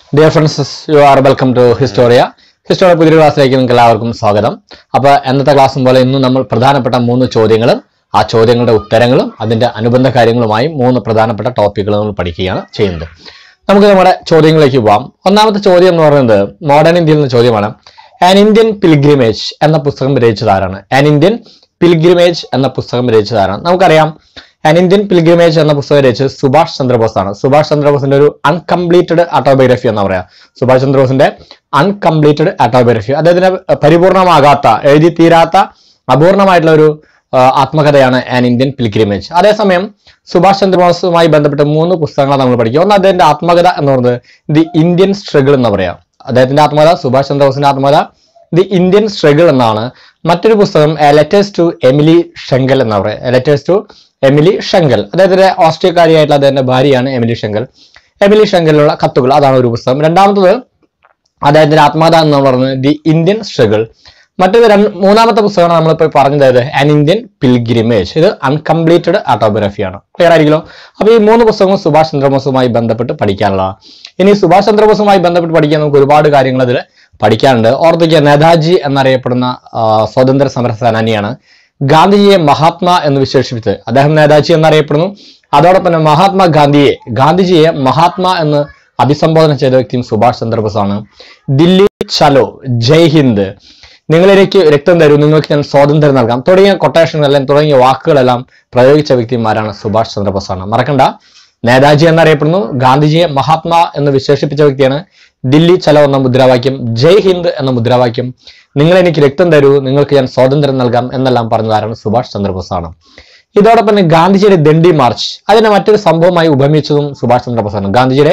dear friends you are welcome to Historia Historia പുതിയ ക്ലാസ്സിലേക്ക് നിങ്ങൾക്ക് എല്ലാവർക്കും സ്വാഗതം അപ്പോൾ എന്നത്തെ ക്ലാസ്സും പോലെ ഇന്നും നമ്മൾ പ്രധാനപ്പെട്ട മൂന്ന് ചോദ്യങ്ങളും ആ ചോദ്യങ്ങളുടെ ഉത്തരങ്ങളും അതിന്റെ അനുബന്ധ കാര്യങ്ങളുമായി മൂന്ന് പ്രധാനപ്പെട്ട ടോപ്പിക്കുകൾ നമ്മൾ പഠിക്കുകയാണ് ചെയ്യുന്നത് നമുക്ക് നമ്മുടെ ചോദ്യങ്ങളിലേക്ക് പോവാം ഒന്നാമത്തെ ചോദ്യം എന്ന് പറയുന്നത് മോഡേൺ ഇന്ത്യയിൽ നിന്ന് ചോദ്യമാണ് ആൻ ഇന്ത്യൻ പിൽഗ്രിമേജ് എന്ന പുസ്തകം രചിച്ചത് ആരാണ് ആൻ ഇന്ത്യൻ പിൽഗ്രിമേജ് എന്ന പുസ്തകം രചിച്ചത് ആരാണ് നമുക്കറിയാം ആൻ ഇന്ത്യൻ പിൽഗ്രിമേജ് എന്ന പുസ്തകം രചിച്ചത് സുഭാഷ് ചന്ദ്രബോസ് ആണ് സുഭാഷ് ചന്ദ്രബോസിന്റെ ഒരു അൺകംപ്ലീറ്റഡ് ഓട്ടോബയോഗ്രഫി എന്ന് പറയാം സുഭാഷ് ചന്ദ്രബോസിന്റെ അൺകംപ്ലീറ്റഡ് ഓട്ടോബയോഗ്രഫി അദ്ദേഹത്തിന് പരിപൂർണമാകാത്ത എഴുതി തീരാത്ത അപൂർണമായിട്ടുള്ള ഒരു ആ, ആത്മകഥയാണ് ആൻ ഇന്ത്യൻ പിൽഗ്രിമേജ് അതേസമയം സുഭാഷ് ചന്ദ്രബോസുമായി ബന്ധപ്പെട്ട മൂന്ന് പുസ്തകങ്ങളാണ് നമ്മൾ പഠിക്കുക ഒന്ന് അദ്ദേഹത്തിന്റെ ആത്മകഥ എന്ന് പറയുന്നത് ദി ഇന്ത്യൻ സ്ട്രഗിൾ എന്ന് പറയാം അദ്ദേഹത്തിന്റെ ആത്മകഥ സുഭാഷ് ചന്ദ്രബോസിന്റെ ആത്മകഥ ദി ഇന്ത്യൻ സ്ട്രഗിൾ എന്നാണ് മറ്റൊരു പുസ്തകം ലെറ്റേഴ്സ് ടു എമിലി ഷെങ്കൽ എന്ന് പറയുക ലെറ്റേഴ്സ് ടു എമിലി ഷെങ്കൽ അദ്ദേഹത്തിന്റെ ഓസ്ട്രിയക്കാരിയായിട്ടുള്ള അദ്ദേഹത്തിന്റെ ഭാര്യയാണ് എമിലി ഷെങ്കൽ എമിലി ഷെങ്കലിലുള്ള കത്തുകൾ അതാണ് ഒരു പുസ്തകം രണ്ടാമത്തത് അദ്ദേഹത്തിന്റെ ആത്മകഥ എന്ന് പറയുന്നത് ദി ഇന്ത്യൻ സ്ട്രഗിൾ മറ്റൊരു രണ്ട് മൂന്നാമത്തെ പുസ്തകമാണ് നമ്മളിപ്പോൾ പറഞ്ഞത് ആൻ ഇന്ത്യൻ പിൽഗ്രിമേജ് ഇത് അൺകംപ്ലീറ്റഡ് ഓട്ടോബയോഗ്രഫിയാണ് ക്ലിയർ ആയിരിക്കലോ അപ്പൊ ഈ മൂന്ന് പുസ്തകവും സുഭാഷ് ചന്ദ്രബോസുമായി ബന്ധപ്പെട്ട് പഠിക്കാനുള്ളതാണ് ഇനി സുഭാഷ് ചന്ദ്രബോസുമായി ബന്ധപ്പെട്ട് പഠിക്കാൻ നമുക്ക് ഒരുപാട് കാര്യങ്ങൾ അതിൽ പഠിക്കാനുണ്ട് ഓർത്തിക്കുക നേതാജി എന്നറിയപ്പെടുന്ന ആ, സ്വാതന്ത്ര്യ സമര സേനാനിയാണ് ഗാന്ധിജിയെ മഹാത്മാ എന്ന് വിശേഷിപ്പിച്ചത് അദ്ദേഹം നേതാജി എന്നറിയപ്പെടുന്നു അതോടൊപ്പം തന്നെ മഹാത്മാ ഗാന്ധിയെ ഗാന്ധിജിയെ മഹാത്മാ എന്ന് അഭിസംബോധന ചെയ്ത വ്യക്തിയും സുഭാഷ് ചന്ദ്രബോസ് ആണ് ദില്ലി ചലോ ജയ് ഹിന്ദ് നിങ്ങളിലേക്ക് രക്തം തരൂ നിങ്ങൾക്ക് ഞാൻ സ്വാതന്ത്ര്യം നൽകാം തുടങ്ങിയ കൊട്ടേഷനെല്ലാം തുടങ്ങിയ വാക്കുകളെല്ലാം പ്രയോഗിച്ച വ്യക്തിമാരാണ് സുഭാഷ് ചന്ദ്രബോസ് ആണ് മറക്കണ്ട നേതാജി എന്നറിയപ്പെടുന്നു ഗാന്ധിജിയെ മഹാത്മാ എന്ന് വിശേഷിപ്പിച്ച വ്യക്തിയാണ് ദില്ലി ചലോ എന്ന മുദ്രാവാക്യം ജയ് ഹിന്ദ് എന്ന മുദ്രാവാക്യം നിങ്ങൾ എനിക്ക് രക്തം തരൂ നിങ്ങൾക്ക് ഞാൻ സ്വാതന്ത്ര്യം നൽകാം എന്നെല്ലാം പറഞ്ഞതാരാണ് സുഭാഷ് ചന്ദ്രബോസ് ആണ് ഇതോടൊപ്പം തന്നെ ഗാന്ധിജിയുടെ ദണ്ഡി മാർച്ച് അതിനെ മറ്റൊരു സംഭവമായി ഉപമിച്ചതും സുഭാഷ് ചന്ദ്രബോസ് ആണ് ഗാന്ധിജിയുടെ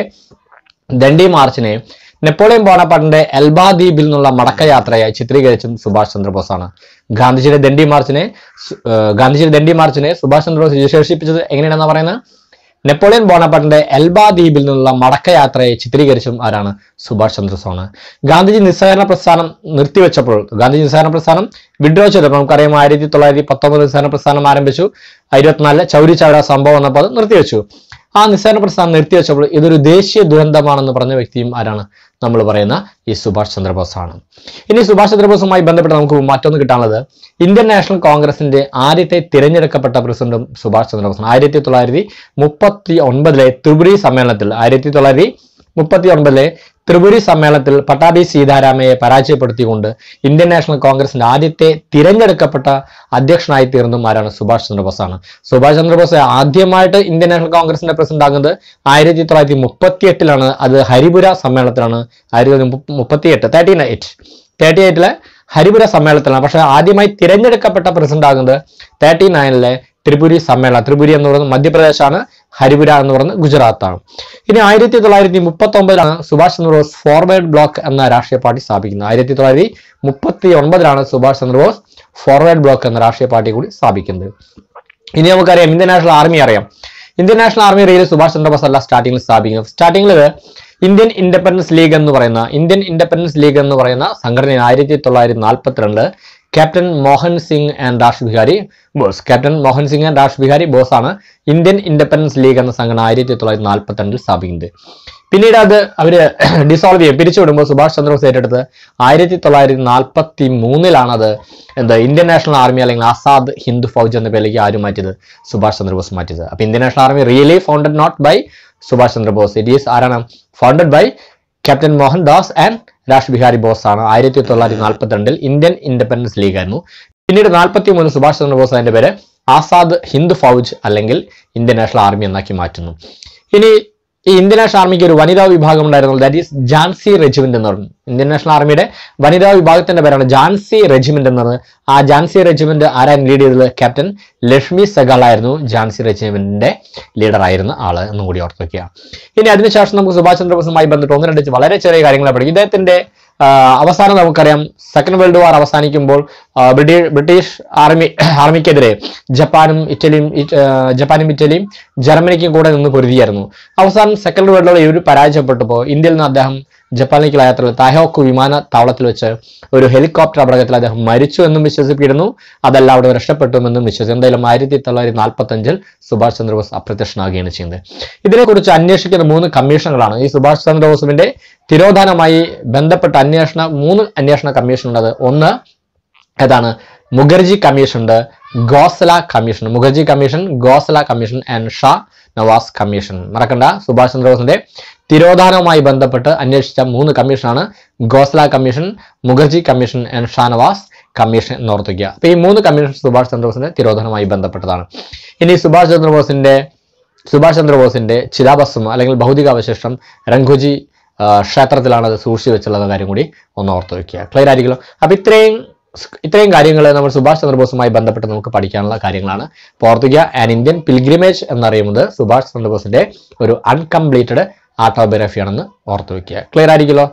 ദണ്ഡി മാർച്ചിനെ നെപ്പോളിയൻ ബോണപ്പാട്ടിന്റെ എൽബാ ദ്വീപിൽ നിന്നുള്ള മടക്കയാത്രയായി ചിത്രീകരിച്ചും സുഭാഷ് ചന്ദ്രബോസ് ആണ് ഗാന്ധിജിയുടെ ദണ്ഡി മാർച്ചിനെ സു- ഏർ ഗാന്ധിജിയുടെ ദണ്ഡി മാർച്ചിനെ സുഭാഷ് ചന്ദ്രബോസ് വിശേഷിപ്പിച്ചത് എങ്ങനെയാണെന്ന് പറയുന്നത് നെപ്പോളിയൻ ബോണപ്പാട്ടിന്റെ എൽബാ ദ്വീപിൽ നിന്നുള്ള മടക്കയാത്രയെ ചിത്രീകരിച്ചും ആരാണ് സുഭാഷ് ചന്ദ്രബോസ് ആണ് ഗാന്ധിജി നിസ്സഹകരണ പ്രസ്ഥാനം നിർത്തിവെച്ചപ്പോൾ ഗാന്ധിജി നിസ്സഹകരണ പ്രസ്ഥാനം വിഡ്രോ ചെയ്തപ്പോൾ നമുക്കറിയാം ആയിരത്തി തൊള്ളായിരത്തി പത്തൊമ്പത് നിസ്സഹകരണ പ്രസ്ഥാനം ആരംഭിച്ചു ഇരുപത്തിനാലില് ചൗരി ചൗര സംഭവം വന്നപ്പോൾ അത് നിർത്തിവെച്ചു ആ നിസ്സഹകരണ പ്രസ്ഥാനം നിർത്തിവെച്ചപ്പോൾ ഇതൊരു ദേശീയ ദുരന്തമാണെന്ന് പറഞ്ഞ വ്യക്തിയും ആരാണ് നമ്മൾ പറയുന്ന ഈ സുഭാഷ് ചന്ദ്രബോസ് ആണ് ഇനി സുഭാഷ് ചന്ദ്രബോസുമായി ബന്ധപ്പെട്ട് നമുക്ക് മറ്റൊന്ന് കിട്ടാനുള്ളത് ഇന്ത്യൻ നാഷണൽ കോൺഗ്രസിന്റെ ആദ്യത്തെ തിരഞ്ഞെടുക്കപ്പെട്ട പ്രസിഡന്റും സുഭാഷ് ചന്ദ്രബോസ് ആയിരത്തി തൊള്ളായിരത്തി മുപ്പത്തി ഒൻപതിലെ ത്രിപുരി സമ്മേളനത്തിൽ ആയിരത്തി തൊള്ളായിരത്തി മുപ്പത്തി ഒൻപതിലെ ത്രിപുരി സമ്മേളനത്തിൽ പട്ടാഭി സീതാരാമയെ പരാജയപ്പെടുത്തിക്കൊണ്ട് ഇന്ത്യൻ നാഷണൽ കോൺഗ്രസിന്റെ ആദ്യത്തെ തിരഞ്ഞെടുക്കപ്പെട്ട അധ്യക്ഷനായി തീർന്നതും ആരാണ് സുഭാഷ് ചന്ദ്രബോസ് ആണ് സുഭാഷ് ചന്ദ്രബോസ് ആദ്യമായിട്ട് ഇന്ത്യൻ നാഷണൽ കോൺഗ്രസിന്റെ പ്രസിഡന്റ് ആകുന്നത് ആയിരത്തി തൊള്ളായിരത്തി മുപ്പത്തി എട്ടിലാണ് അത് ഹരിപുര സമ്മേളനത്തിലാണ് ആയിരത്തി തൊള്ളായിരത്തി മുപ്പത്തി എട്ട് തേർട്ടി എയ്റ്റ് തേർട്ടി എയ്റ്റിലെ ഹരിപുര സമ്മേളനത്തിലാണ് പക്ഷെ ആദ്യമായി തിരഞ്ഞെടുക്കപ്പെട്ട പ്രസിഡന്റ് ആകുന്നത് തേർട്ടി നയനിലെ ത്രിപുരി സമ്മേളനം ത്രിപുരി എന്ന് പറയുന്നത് മധ്യപ്രദേശാണ് ഹരിപുര എന്ന് പറയുന്നത് ഗുജറാത്താണ് ഇനി ആയിരത്തി തൊള്ളായിരത്തി മുപ്പത്തി ഒമ്പതിലാണ് സുഭാഷ് ചന്ദ്രബോസ് ഫോർവേഡ് ബ്ലോക്ക് എന്ന രാഷ്ട്രീയ പാർട്ടി സ്ഥാപിക്കുന്നത് ആയിരത്തി തൊള്ളായിരത്തി മുപ്പത്തി ഒൻപതിലാണ് സുഭാഷ് ചന്ദ്രബോസ് ഫോർവേഡ് ബ്ലോക്ക് എന്ന രാഷ്ട്രീയ പാർട്ടി കൂടി സ്ഥാപിക്കുന്നത് ഇനി നമുക്കറിയാം ഇന്ത്യൻ നാഷണൽ ആർമി അറിയാം ഇന്ത്യൻ നാഷണൽ ആർമി റെയിൽ സുഭാഷ് ചന്ദ്രബോസ് അല്ല സ്റ്റാർട്ടിംഗിൽ സ്ഥാപിക്കുന്നത് സ്റ്റാർട്ടിംഗിൽ ഇന്ത്യൻ ഇൻഡിപെൻഡൻസ് ലീഗ് എന്ന് പറയുന്ന ഇന്ത്യൻ ഇൻഡിപെൻഡൻസ് ലീഗ് എന്ന് പറയുന്ന സംഘടന ആയിരത്തി തൊള്ളായിരത്തി നാൽപ്പത്തിരണ്ട് Captain Mohan Singh and Rash Behari Bose Captain Mohan Singh and Rash Behari Bose ആണ് ഇന്ത്യൻ ഇൻഡിപെൻഡൻസ് ലീഗ് എന്ന സംഘടന ആയിരത്തി തൊള്ളായിരത്തി നാൽപ്പത്തിരണ്ടിൽ സ്ഥാപിക്കുന്നത് പിന്നീട് അത് അവര് ഡിസോൾവ് ചെയ്യും പിരിച്ചുവിടുമ്പോൾ സുഭാഷ് ചന്ദ്രബോസ് ഏറ്റെടുത്ത് ആയിരത്തി തൊള്ളായിരത്തി നാൽപ്പത്തി മൂന്നിലാണ് അത് എന്താ ഇന്ത്യൻ നാഷണൽ ആർമി അല്ലെങ്കിൽ ആസാദ് ഹിന്ദു ഫൗജ് എന്ന പേരിലേക്ക് ആരും മാറ്റിയത് സുഭാഷ് ചന്ദ്രബോസ് മാറ്റിയത് അപ്പൊ Indian National Army really founded not by Subhash Chandra Bose it is ആരാണ് founded by Captain Mohan Das and Rash Behari Bose ആണ് ആയിരത്തി തൊള്ളായിരത്തി നാൽപ്പത്തിരണ്ടിൽ ഇന്ത്യൻ ഇൻഡിപെൻഡൻസ് ലീഗ് ആയിരുന്നു പിന്നീട് നാൽപ്പത്തി മൂന്ന് സുഭാഷ് ചന്ദ്രബോസ് അതിന്റെ പേര് ആസാദ് ഹിന്ദു ഫൗജ് അല്ലെങ്കിൽ ഇന്ത്യൻ നാഷണൽ ആർമി എന്നാക്കി മാറ്റുന്നു ഇനി ഈ ഇന്ത്യൻ നാഷണൽ ആർമിക്ക് ഒരു വനിതാ വിഭാഗം ഉണ്ടായിരുന്നു ദാറ്റ് ഈസ് ജാൻസി റെജിമെന്റ് എന്ന് പറഞ്ഞു ഇന്ത്യൻ നാഷണൽ ആർമിയുടെ വനിതാ വിഭാഗത്തിന്റെ പേരാണ് ജാൻസി റെജിമെന്റ് എന്ന് പറഞ്ഞത് ആ ജാൻസി റെജിമെന്റ് ആരായിരുന്നു ലീഡ് ചെയ്തത് ക്യാപ്റ്റൻ ലക്ഷ്മി സെഗാൾ ആയിരുന്നു ജാൻസി റെജിമെന്റിന്റെ ലീഡർ ആയിരുന്ന ആള് എന്നും കൂടി ഓർത്ത് വെക്കുക ഇനി അതിനുശേഷം നമുക്ക് സുഭാഷ് ചന്ദ്രബോസുമായി ബന്ധപ്പെട്ട് ഒന്ന് രണ്ട് വളരെ ചെറിയ കാര്യങ്ങളെ പഠിക്കും ഇദ്ദേഹത്തിന്റെ ആ, അവസാനം നമുക്കറിയാം സെക്കൻഡ് വേൾഡ് വാർ അവസാനിക്കുമ്പോൾ ആ, ബ്രിട്ടീഷ് ബ്രിട്ടീഷ് ആർമി ആർമിക്കെതിരെ ജപ്പാനും ഇറ്റലിയും ഇറ്റ്- ആ, ജപ്പാനും ഇറ്റലിയും ജർമ്മനിക്കും കൂടെ നിന്ന് പൊരുതിയായിരുന്നു അവസാനം സെക്കൻഡ് വേൾഡ് വാർ ഇവർ പരാജയപ്പെട്ടപ്പോൾ ഇന്ത്യയിൽ നിന്ന് അദ്ദേഹം ജപ്പാനിലേക്കുള്ള യാത്രയിൽ താഹോക്കു വിമാനത്താവളത്തിൽ വെച്ച് ഒരു ഹെലികോപ്റ്റർ അപകടത്തിൽ അദ്ദേഹം മരിച്ചു എന്നും വിശ്വസിപ്പിക്കുന്നു അതല്ല അവിടെ രക്ഷപ്പെട്ടു എന്നും വിശ്വസിച്ചു എന്തായാലും ആയിരത്തി തൊള്ളായിരത്തി നാൽപ്പത്തി അഞ്ചിൽ സുഭാഷ് ചന്ദ്രബോസ് അപ്രത്യക്ഷനാകുകയാണ് ചെയ്യുന്നത് ഇതിനെക്കുറിച്ച് അന്വേഷിക്കുന്ന മൂന്ന് കമ്മീഷനുകളാണ് ഈ സുഭാഷ് ചന്ദ്രബോസിന്റെ തിരോധാനമായി ബന്ധപ്പെട്ട അന്വേഷണ മൂന്ന് അന്വേഷണ കമ്മീഷൻ ഉള്ളത് ഒന്ന് ഏതാണ് മുഖർജി കമ്മീഷൻ ഉണ്ട് Khosla commission Mukherjee commission Khosla commission and Shah Nawaz commission മറക്കണ്ട സുഭാഷ് ചന്ദ്രബോസിന്റെ തിരോധാനവുമായി ബന്ധപ്പെട്ട് അന്വേഷിച്ച മൂന്ന് കമ്മീഷനാണ് Khosla commission Mukherjee commission and Shahnawaz commission എന്ന് ഓർത്തിക്കുക അപ്പൊ ഈ മൂന്ന് കമ്മീഷൻ സുഭാഷ് ചന്ദ്രബോസിന്റെ തിരോധാനവുമായി ബന്ധപ്പെട്ടതാണ് ഇനി സുഭാഷ് ചന്ദ്രബോസിന്റെ സുഭാഷ് ചന്ദ്രബോസിന്റെ ചിതാഭസ്മം അല്ലെങ്കിൽ ഭൗതികാവശിഷ്ടം രംഘുജി ആ, ക്ഷേത്രത്തിലാണ് അത് സൂക്ഷിച്ചു വെച്ചുള്ള കാര്യം കൂടി ഒന്ന് ഓർത്ത് വെക്കുക ക്ലിയർ ആയിരിക്കുമല്ലോ അപ്പൊ ഇത്രയും ഇത്രയും കാര്യങ്ങൾ നമ്മൾ സുഭാഷ് ചന്ദ്രബോസുമായി ബന്ധപ്പെട്ട് നമുക്ക് പഠിക്കാനുള്ള കാര്യങ്ങളാണ് അപ്പോൾ ഓർത്തുക ആൻ ഇന്ത്യൻ പിൽഗ്രിമേജ് എന്നറിയുന്നത് സുഭാഷ് ചന്ദ്രബോസിന്റെ ഒരു അൺകംപ്ലീറ്റഡ് ആട്ടോബയോഗ്രഫിയാണെന്ന് ഓർത്ത് വെക്കുക ക്ലിയർ ആയിരിക്കുമല്ലോ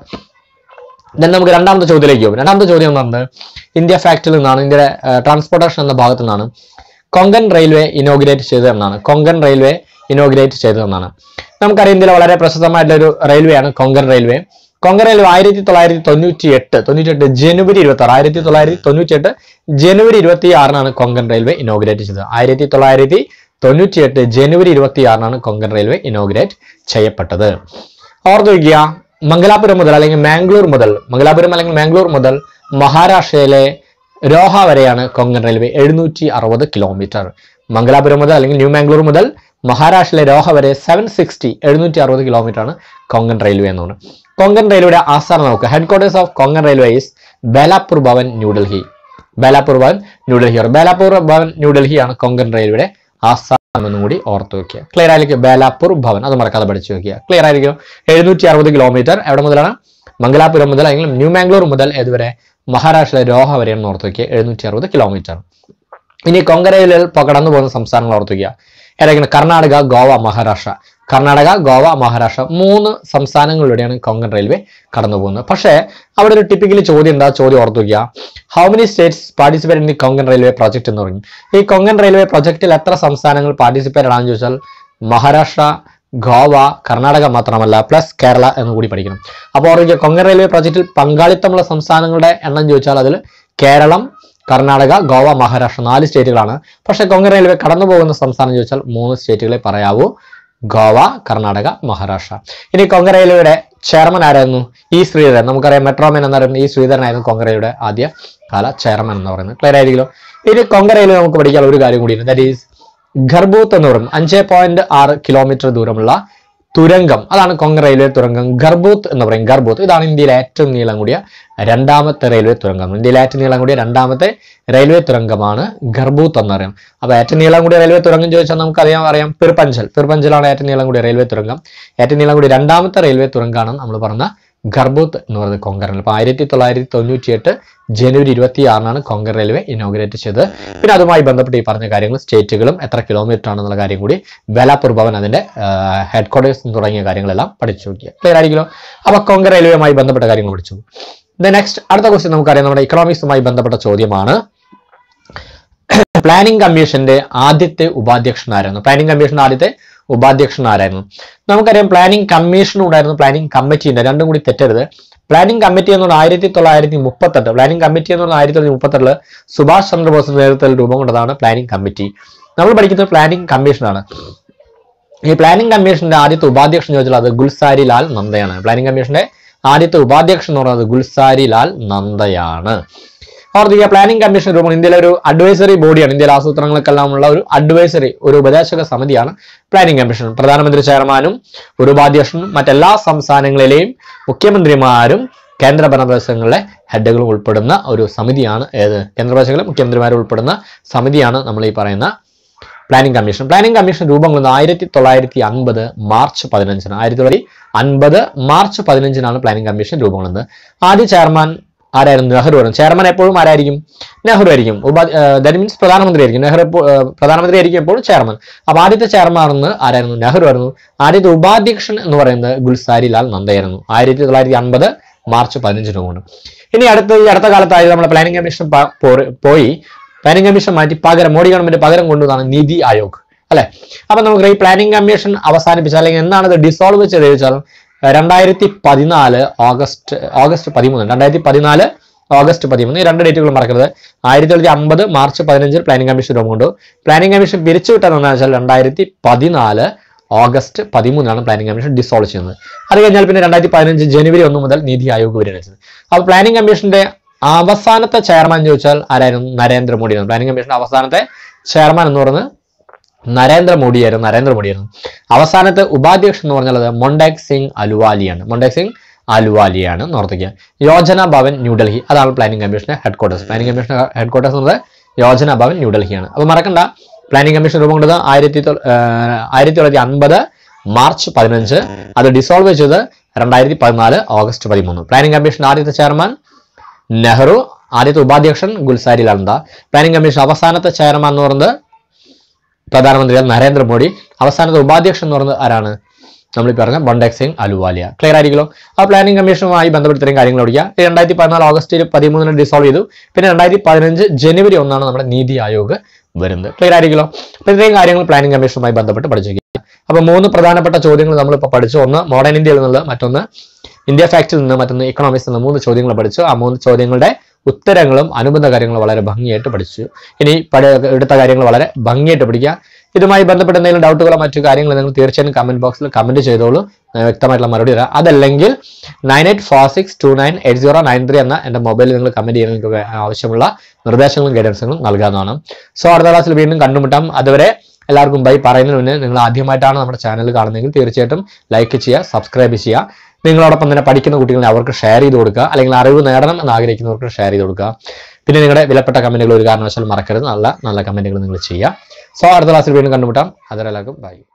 ദെൻ നമുക്ക് രണ്ടാമത്തെ ചോദ്യത്തിലേക്ക് പോകും രണ്ടാമത്തെ ചോദ്യം എന്ന് പറഞ്ഞത് ഇന്ത്യ ഫാക്ടിൽ നിന്നാണ് ഇന്ത്യയുടെ ട്രാൻസ്പോർട്ടേഷൻ എന്ന ഭാഗത്തു നിന്നാണ് കൊങ്കൺ റെയിൽവേ ഇനോഗ്രേറ്റ് ചെയ്തതെന്നാണ് കൊങ്കൺ റെയിൽവേ ഇനോഗ്രേറ്റ് ചെയ്തതെന്നാണ് നമുക്കറിയാം ഇന്ത്യയിലെ വളരെ പ്രശസ്തമായിട്ടുള്ള ഒരു റെയിൽവേ ആണ് കൊങ്കൺ റെയിൽവേ കൊങ്കൺ റെയിൽവേ ആയിരത്തി തൊള്ളായിരത്തി തൊണ്ണൂറ്റി എട്ട് തൊണ്ണൂറ്റി എട്ട് ജനുവരി ഇരുപത്തി ആറ് ആയിരത്തി തൊള്ളായിരത്തി തൊണ്ണൂറ്റി എട്ട് ജനുവരി ഇരുപത്തി ആറിനാണ് കൊങ്കൺ റെയിൽവേ ഇനോഗ്രേറ്റ് ചെയ്തത് ആയിരത്തി തൊള്ളായിരത്തി തൊണ്ണൂറ്റി എട്ട് ജനുവരി ഇരുപത്തി ആറിനാണ് കൊങ്കൺ റെയിൽവേ ഇനോഗ്രേറ്റ് ചെയ്യപ്പെട്ടത് ഓർത്ത് വയ്ക്കുക മംഗലാപുരം മുതൽ അല്ലെങ്കിൽ മാംഗ്ലൂർ മുതൽ മംഗലാപുരം അല്ലെങ്കിൽ മാംഗ്ലൂർ മുതൽ മഹാരാഷ്ട്രയിലെ രോഹ വരെയാണ് കൊങ്കൺ റെയിൽവേ എഴുന്നൂറ്റി അറുപത് കിലോമീറ്റർ മംഗലാപുരം മുതൽ അല്ലെങ്കിൽ ന്യൂ മാംഗ്ലൂർ മുതൽ മഹാരാഷ്ട്രയിലെ രോഹ വരെ സെവൻ സിക്സ്റ്റി എഴുന്നൂറ്റി അറുപത് കിലോമീറ്റർ ആണ് കൊങ്കൺ റെയിൽവേ എന്നാണ് കൊങ്കൺ റെയിൽവേയുടെ ആസ്ഥാനം നോക്കുക headquarters of Konkan Railway is Belapur Bhavan New Delhi Belapur Bhavan New Delhi or Belapur Bhavan New Delhi ആണ് കൊങ്കൺ റെയിൽവേയുടെ ആസ്ഥാനം എന്നും കൂടി ഓർത്ത് വെക്കുക ക്ലിയർ ആയിരിക്കും ബേലാപ്പൂർ ഭവൻ അത് മറക്കാതെ പഠിച്ചു വെക്കുക ക്ലിയർ ആയിരിക്കും എഴുന്നൂറ്റി അറുപത് കിലോമീറ്റർ എവിടെ മുതലാണ് മംഗലാപുരം മുതൽ അല്ലെങ്കിൽ ന്യൂ മാംഗ്ലൂർ മുതൽ ഏതുവരെ മഹാരാഷ്ട്രയിലെ രോഹ വരെയാണ് ഓർത്ത് വെക്കുക എഴുന്നൂറ്റി അറുപത് കിലോമീറ്റർ ഇനി കൊങ്കരയിൽ കടന്നു പോകുന്ന സംസ്ഥാനങ്ങൾ ഓർത്ത് വെക്കുക ഏതൊക്കെയാണ് കർണാടക ഗോവ മഹാരാഷ്ട്ര കർണാടക ഗോവ മഹാരാഷ്ട്ര മൂന്ന് സംസ്ഥാനങ്ങളിലൂടെയാണ് കൊങ്കൺ റെയിൽവേ കടന്നു പോകുന്നത് പക്ഷേ അവിടെ ഒരു ടിപ്പിക്കലി ചോദ്യം എന്താ ചോദ്യം ഓർത്തു വെക്കുക how many states participate in the Konkan Railway project എന്ന് പറയും ഈ കൊങ്കൺ റെയിൽവേ പ്രോജക്റ്റിൽ എത്ര സംസ്ഥാനങ്ങൾ പാർട്ടിസിപ്പേറ്റ് ആണെന്ന് ചോദിച്ചാൽ മഹാരാഷ്ട്ര ഗോവ കർണാടക മാത്രമല്ല പ്ലസ് കേരള എന്ന് കൂടി പഠിക്കണം അപ്പോൾ ഓർമ്മിക്കുക കൊങ്കൺ റെയിൽവേ പ്രോജക്റ്റിൽ പങ്കാളിത്തമുള്ള സംസ്ഥാനങ്ങളുടെ എണ്ണം ചോദിച്ചാൽ അതിൽ കേരളം കർണാടക ഗോവ മഹാരാഷ്ട്ര നാല് സ്റ്റേറ്റുകളാണ് പക്ഷേ കൊങ്കൺ റെയിൽവേ കടന്നു പോകുന്ന സംസ്ഥാനം ചോദിച്ചാൽ മൂന്ന് സ്റ്റേറ്റുകളെ പറയാവൂ ഗോവ കർണാടക മഹാരാഷ്ട്ര ഇനി കൊങ്കൺ റെയിൽവേയുടെ ചെയർമാൻ ആരായിരുന്നു ഈ ശ്രീധരൻ നമുക്കറിയാം മെട്രോമാൻ എന്നറിയുന്ന ഈ ശ്രീധരനായിരുന്നു കൊങ്കൺ റെയിൽവേയുടെ ആദ്യ കാല ചെയർമാൻ എന്ന് പറയുന്നത് ക്ലിയർ ആയിരിക്കുമല്ലോ ഇനി കൊങ്കൺ റെയിൽവേ നമുക്ക് പഠിക്കാൻ ഒരു കാര്യം കൂടിയുണ്ട് ദാറ്റ് ഈസ് ഖർബൂത്ത് എന്ന് പറയും അഞ്ച് പോയിന്റ് ആറ് കിലോമീറ്റർ ദൂരമുള്ള തുരങ്കം അതാണ് കൊങ്കൺ റെയിൽവേ തുരങ്കം ഖർബൂത്ത് എന്ന് പറയും ഖർബൂത്ത് ഇതാണ് ഇന്ത്യയിലെ ഏറ്റവും നീളം കൂടിയ രണ്ടാമത്തെ റെയിൽവേ തുരങ്കം ഇന്ത്യയിലെ ഏറ്റവും നീളം കൂടിയ രണ്ടാമത്തെ റെയിൽവേ തുരങ്കമാണ് ഖർബൂത്ത് എന്ന് പറയും അപ്പൊ ഏറ്റവും നീളം കൂടിയ റെയിൽവേ തുരങ്കം ചോദിച്ചാൽ നമുക്ക് അറിയാം അറിയാം പിർപഞ്ചൽ പിർപഞ്ചലാണ് ഏറ്റവും നീളം കൂടിയ റെയിൽവേ തുരങ്കം ഏറ്റവും നീളം കൂടിയ രണ്ടാമത്തെ റെയിൽവേ തുരങ്കമാണ് നമ്മൾ പറഞ്ഞ ഖർബൂത്ത് എന്ന് പറയുന്നത് കൊങ്കൺ അപ്പൊ ആയിരത്തി തൊള്ളായിരത്തി തൊണ്ണൂറ്റി എട്ട് ജനുവരി ഇരുപത്തി ആറിനാണ് കൊങ്കൺ റെയിൽവേ ഇനോഗ്രേറ്റ് ചെയ്തത് പിന്നെ അതുമായി ബന്ധപ്പെട്ട് ഈ പറഞ്ഞ കാര്യങ്ങൾ സ്റ്റേറ്റുകളും എത്ര കിലോമീറ്റർ ആണെന്നുള്ള കാര്യം കൂടി ബേലാപ്പൂർ ഭവൻ അതിന്റെ ഹെഡ് ക്വാർട്ടേഴ്സ് തുടങ്ങിയ കാര്യങ്ങളെല്ലാം പഠിച്ചു നോക്കിയ ക്ലിയർ ആയിരിക്കുമല്ലോ അപ്പൊ കൊങ്കൺ റെയിൽവേയുമായി ബന്ധപ്പെട്ട കാര്യങ്ങൾ പഠിച്ചു ദ നെക്സ്റ്റ് അടുത്ത ക്വസ്റ്റ്യൻ നമുക്കറിയാം നമ്മുടെ ഇക്കണോമിക്സുമായി ബന്ധപ്പെട്ട ചോദ്യമാണ് പ്ലാനിംഗ് കമ്മീഷന്റെ ആദ്യത്തെ ഉപാധ്യക്ഷനായിരുന്നു പ്ലാനിംഗ് കമ്മീഷന്റെ ആദ്യത്തെ ഉപാധ്യക്ഷനാരായിരുന്നു നമുക്കറിയാം പ്ലാനിംഗ് കമ്മീഷനും ഉണ്ടായിരുന്നു പ്ലാനിംഗ് കമ്മിറ്റി ഉണ്ട് രണ്ടും കൂടി തെറ്റരുത് പ്ലാനിംഗ് കമ്മിറ്റി എന്ന് പറഞ്ഞാൽ ആയിരത്തി തൊള്ളായിരത്തി മുപ്പത്തെട്ട് പ്ലാനിംഗ് കമ്മിറ്റി എന്ന് പറഞ്ഞാൽ ആയിരത്തി തൊള്ളായിരത്തി മുപ്പത്തെട്ടില് സുഭാഷ് ചന്ദ്രബോസിന്റെ നേതൃത്വത്തിൽ രൂപം കൊണ്ടതാണ് പ്ലാനിംഗ് കമ്മിറ്റി നമ്മൾ പഠിക്കുന്നത് പ്ലാനിംഗ് കമ്മീഷനാണ് ഈ പ്ലാനിംഗ് കമ്മീഷന്റെ ആദ്യത്തെ ഉപാധ്യക്ഷൻ ചോദിച്ചാൽ അത് ഗുൽസാരി ലാൽ നന്ദയാണ് പ്ലാനിംഗ് കമ്മീഷന്റെ ആദ്യത്തെ ഉപാധ്യക്ഷൻ എന്ന് പറയുന്നത് ഗുൽസാരി ലാൽ നന്ദയാണ് ഓർത്തിക്കുക പ്ലാനിംഗ് കമ്മീഷൻ രൂപം ഇന്ത്യയിലെ ഒരു അഡ്വൈസറി ബോഡിയാണ് ഇന്ത്യയിലെ ആസൂത്രണങ്ങൾക്കെല്ലാം ഉള്ള ഒരു അഡ്വൈസറി ഒരു ഉപദേശക സമിതിയാണ് പ്ലാനിംഗ് കമ്മീഷൻ പ്രധാനമന്ത്രി ചെയർമാനും ഒരു ഉപാധ്യക്ഷനും മറ്റെല്ലാ സംസ്ഥാനങ്ങളിലെയും മുഖ്യമന്ത്രിമാരും കേന്ദ്ര ഭരണപ്രദേശങ്ങളിലെ ഹെഡുകളും ഉൾപ്പെടുന്ന ഒരു സമിതിയാണ് ഏത് കേന്ദ്രപ്രദേശങ്ങളിലെ മുഖ്യമന്ത്രിമാരും ഉൾപ്പെടുന്ന സമിതിയാണ് നമ്മൾ ഈ പറയുന്ന പ്ലാനിംഗ് കമ്മീഷൻ പ്ലാനിംഗ് കമ്മീഷൻ രൂപം കൊള്ളുന്നത് ആയിരത്തി തൊള്ളായിരത്തി അൻപത് മാർച്ച് പതിനഞ്ചിന് ആയിരത്തി തൊള്ളായിരത്തി അൻപത് മാർച്ച് പതിനഞ്ചിനാണ് പ്ലാനിംഗ് കമ്മീഷൻ രൂപം കൊള്ളുന്നത് ആദ്യ ചെയർമാൻ ആരായിരുന്നു നെഹ്റു ആയിരുന്നു ചെയർമാൻ എപ്പോഴും ആരായിരിക്കും നെഹ്റു ആയിരിക്കും ഉപാ ദാറ്റ് മീൻസ് പ്രധാനമന്ത്രി ആയിരിക്കും നെഹ്റു എപ്പോ- ഏർ പ്രധാനമന്ത്രി ആയിരിക്കും എപ്പോഴും ചെയർമാൻ അപ്പൊ ആദ്യത്തെ ചെയർമാൻ എന്ന് ആരായിരുന്നു നെഹ്റു ആയിരുന്നു ആദ്യത്തെ ഉപാധ്യക്ഷൻ എന്ന് പറയുന്നത് ഗുൽസാരി ലാൽ നന്ദയായിരുന്നു ആയിരത്തി തൊള്ളായിരത്തി അൻപത് മാർച്ച് പതിനഞ്ചിന് കൊണ്ട് ഇനി അടുത്ത ഈ അടുത്ത കാലത്തായി നമ്മുടെ പ്ലാനിംഗ് കമ്മീഷൻ പ- പോറി- പോയി പ്ലാനിംഗ് കമ്മീഷൻ മാറ്റി പകരം മോഡി ഗവൺമെന്റ് പകരം കൊണ്ടുവന്നാണ് നിതി ആയോഗ് അല്ലെ അപ്പൊ നമുക്ക് ഈ പ്ലാനിംഗ് കമ്മീഷൻ അവസാനിപ്പിച്ച അല്ലെങ്കിൽ എന്നാണ് ഇത് ഡിസോൾവ് ചെയ്ത് ചോദിച്ചാൽ രണ്ടായിരത്തി പതിനാല് ഓഗസ്റ്റ് ഓഗസ്റ്റ് പതിമൂന്ന് രണ്ടായിരത്തി പതിനാല് ഓഗസ്റ്റ് പതിമൂന്ന് ഈ രണ്ട് ഡേറ്റുകൾ മറക്കരുത് ആയിരത്തി തൊള്ളായിരത്തി അമ്പത് മാർച്ച് പതിനഞ്ചിൽ പ്ലാനിംഗ് കമ്മീഷൻ രൂപം കൊണ്ടു പ്ലാനിംഗ് കമ്മീഷൻ പിരിച്ചുവിട്ടത് എന്താണെന്ന് വെച്ചാൽ രണ്ടായിരത്തി പതിനാല് ഓഗസ്റ്റ് പതിമൂന്നിനാണ് പ്ലാനിംഗ് കമ്മീഷൻ ഡിസോൾവ് ചെയ്യുന്നത് അത് കഴിഞ്ഞാൽ പിന്നെ രണ്ടായിരത്തി പതിനഞ്ച് ജനുവരി ഒന്ന് മുതൽ നീതി ആയോഗ് വരികയാണ് അപ്പോൾ പ്ലാനിംഗ് കമ്മീഷന്റെ അവസാനത്തെ ചെയർമാൻ ചോദിച്ചാൽ ആരായിരുന്നു നരേന്ദ്രമോദിയാണ് പ്ലാനിംഗ് കമ്മീഷന്റെ അവസാനത്തെ ചെയർമാൻ എന്ന് പറയുന്നത് നരേന്ദ്രമോദിയായിരുന്നു നരേന്ദ്രമോദിയായിരുന്നു അവസാനത്തെ ഉപാധ്യക്ഷൻ എന്ന് പറഞ്ഞാൽ അത് മൊണ്ടാക് സിംഗ് അലുവാലിയാണ് മൊണ്ടാക് സിംഗ് അലുവാലിയാണ് ഓർത്തിക്കുക യോജന ഭവൻ ന്യൂഡൽഹി അതാണ് പ്ലാനിംഗ് കമ്മീഷന്റെ headquarters Planning Commission headquarters എന്നത് യോജന ഭവൻ ന്യൂഡൽഹിയാണ് അപ്പോൾ മറക്കണ്ട പ്ലാനിംഗ് കമ്മീഷൻ രൂപം കൊണ്ടത് ആയിരത്തി തൊ- ഏർ ആയിരത്തി തൊള്ളായിരത്തി അൻപത് മാർച്ച് പതിനഞ്ച് അത് ഡിസോൾവ് ചെയ്തത് രണ്ടായിരത്തി പതിനാല് ഓഗസ്റ്റ് പതിമൂന്ന് പ്ലാനിംഗ് കമ്മീഷൻ ആദ്യത്തെ ചെയർമാൻ നെഹ്റു ആദ്യത്തെ ഉപാധ്യക്ഷൻ ഗുൽസാരി ലണ്ട പ്ലാനിംഗ് കമ്മീഷൻ അവസാനത്തെ ചെയർമാൻ എന്ന് പറയുന്നത് പ്രധാനമന്ത്രി നരേന്ദ്രമോദി അവസാനത്തെ ഉപാധ്യക്ഷൻ എന്ന് പറയുന്നത് ആരാണ് നമ്മൾ ഈ പറഞ്ഞ ബണ്ടക് സിംഗ് അലുവാലിയ ക്ലിയർ ആയിരിക്കുമല്ലോ ആ പ്ലാനിംഗ് കമ്മീഷനുമായി ബന്ധപ്പെട്ട് ഇത്രയും കാര്യങ്ങൾ പഠിക്കുക ഈ രണ്ടായിരത്തി പതിനാല് ഓഗസ്റ്റിൽ പതിമൂന്നിന് ഡിസോൾവ് ചെയ്തു പിന്നെ രണ്ടായിരത്തി പതിനഞ്ച് ജനുവരി ഒന്നാണ് നമ്മുടെ നീതി ആയോഗ് വരുന്നത് ക്ലിയർ ആയിരിക്കുമല്ലോ അപ്പോൾ ഇത്രയും കാര്യങ്ങൾ പ്ലാനിംഗ് കമ്മീഷനുമായി ബന്ധപ്പെട്ട് പഠിച്ചിരിക്കുക അപ്പോൾ മൂന്ന് പ്രധാനപ്പെട്ട ചോദ്യങ്ങൾ നമ്മളിപ്പോൾ പഠിച്ചു ഒന്ന് മോഡേൺ ഇന്ത്യയിൽ നിന്നുള്ള മറ്റൊന്ന് ഇന്ത്യ ഫാക്റ്റിൽ നിന്ന് മറ്റൊന്ന് ഇക്കണോമിക്സ് നിന്ന് മൂന്ന് ചോദ്യങ്ങൾ പഠിച്ചു ആ മൂന്ന് ചോദ്യങ്ങളുടെ ഉത്തരങ്ങളും അനുബന്ധ കാര്യങ്ങളും വളരെ ഭംഗിയായിട്ട് പഠിച്ചു ഇനി പഠി എടുത്ത കാര്യങ്ങൾ വളരെ ഭംഗിയായിട്ട് പഠിക്കുക ഇതുമായി ബന്ധപ്പെട്ട എന്തെങ്കിലും ഡൗട്ടുകളോ മറ്റു കാര്യങ്ങളോ നിങ്ങൾ തീർച്ചയായും കമന്റ് ബോക്സിൽ കമന്റ് ചെയ്തോളൂ ഞാൻ വ്യക്തമായിട്ടുള്ള മറുപടി തരാം അതല്ലെങ്കിൽ nine eight four six two nine eight zero nine three എന്ന എൻ്റെ മൊബൈലിൽ നിങ്ങൾ കമന്റ് ചെയ്യാൻ നിങ്ങൾക്ക് വേ- ആവശ്യമുള്ള നിർദ്ദേശങ്ങളും ഗൈഡൻസുകളും നൽകാവുന്നതാണ് സോ അടുത്ത ക്ലാസ്സിൽ വീണ്ടും കണ്ടുമുട്ടാം അതുവരെ എല്ലാവർക്കും ബൈ പറയുന്നതിന് മുന്നേ നിങ്ങൾ ആദ്യമായിട്ടാണ് നമ്മുടെ ചാനൽ കാണുന്നതെങ്കിൽ തീർച്ചയായിട്ടും ലൈക്ക് ചെയ്യുക സബ്സ്ക്രൈബ് ചെയ്യുക നിങ്ങളോടൊപ്പം തന്നെ പഠിക്കുന്ന കുട്ടികളെ അവർക്ക് ഷെയർ ചെയ്ത് കൊടുക്കുക അല്ലെങ്കിൽ അറിവ് നേടണം എന്ന് ആഗ്രഹിക്കുന്നവർക്ക് ഷെയർ ചെയ്ത് കൊടുക്കുക പിന്നെ നിങ്ങളുടെ വിലപ്പെട്ട കമന്റുകൾ ഒരു കാരണവശാലും മറക്കരുത് നല്ല നല്ല കമന്റുകൾ നിങ്ങൾ ചെയ്യുക സോ അടുത്ത ക്ലാസ്സിൽ വീണ്ടും കണ്ടുമുട്ടാം അതുവരെ എല്ലാവർക്കും ബൈ